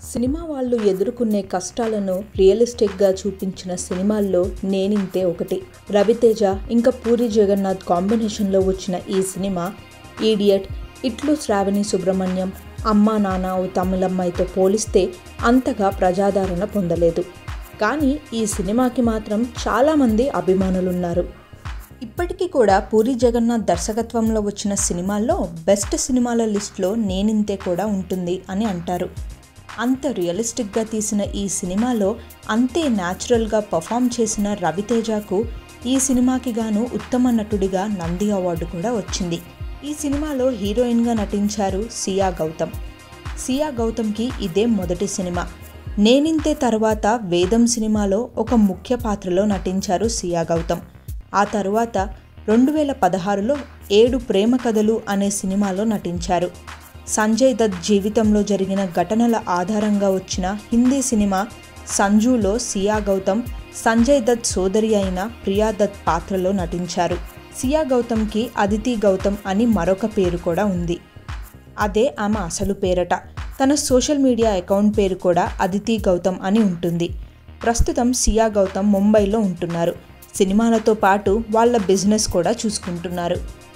cinema వాళ్ళు ఎదుర్కొనే కష్టాలను రియలిస్టిక్గా చూపించిన సినిమాల్లో నేనింతే ఒకటి రవితేజ ఇంకా పూరి జగన్నాథ్ కాంబినేషన్లో వచ్చిన ఈ సినిమా ఈడియట్ ఇట్లు శ్రావణి సుబ్రహ్మణ్యం అమ్మా నాన్న ఓ తమిళమ్మాయితో పోలిస్తే అంతగా ప్రజాదరణ పొందలేదు కానీ ఈ సినిమాకి మాత్రం చాలామంది అభిమానులున్నారు ఇప్పటికీ కూడా పూరి జగన్నాథ్ దర్శకత్వంలో వచ్చిన సినిమాల్లో బెస్ట్ సినిమాల లిస్ట్లో నేనింతే కూడా ఉంటుంది అని అంటారు అంత రియలిస్టిక్గా తీసిన ఈ సినిమాలో అంతే న్యాచురల్గా పర్ఫామ్ చేసిన రవితేజకు ఈ సినిమాకి గాను ఉత్తమ నటుడిగా నంది అవార్డు కూడా వచ్చింది ఈ సినిమాలో హీరోయిన్గా నటించారు సియా గౌతమ్ సియా గౌతమ్కి ఇదే మొదటి సినిమా నేనింతే తర్వాత వేదం సినిమాలో ఒక ముఖ్య పాత్రలో నటించారు సియా గౌతమ్ ఆ తరువాత రెండు వేల పదహారులో ఏడు ప్రేమ కథలు అనే సినిమాలో నటించారు సంజయ్ దత్ జీవితంలో జరిగిన ఘటనల ఆధారంగా వచ్చిన హిందీ సినిమా సంజులో సియా గౌతమ్ సంజయ్ దత్ సోదరి అయిన ప్రియా దత్ పాత్రలో నటించారు సియా గౌతమ్కి అదితి గౌతమ్ అని మరొక పేరు కూడా ఉంది అదే ఆమె అసలు పేరట తన సోషల్ మీడియా అకౌంట్ పేరు కూడా అదితి గౌతమ్ అని ఉంటుంది ప్రస్తుతం సియా గౌతమ్ ముంబైలో ఉంటున్నారు సినిమాలతో పాటు వాళ్ళ బిజినెస్ కూడా చూసుకుంటున్నారు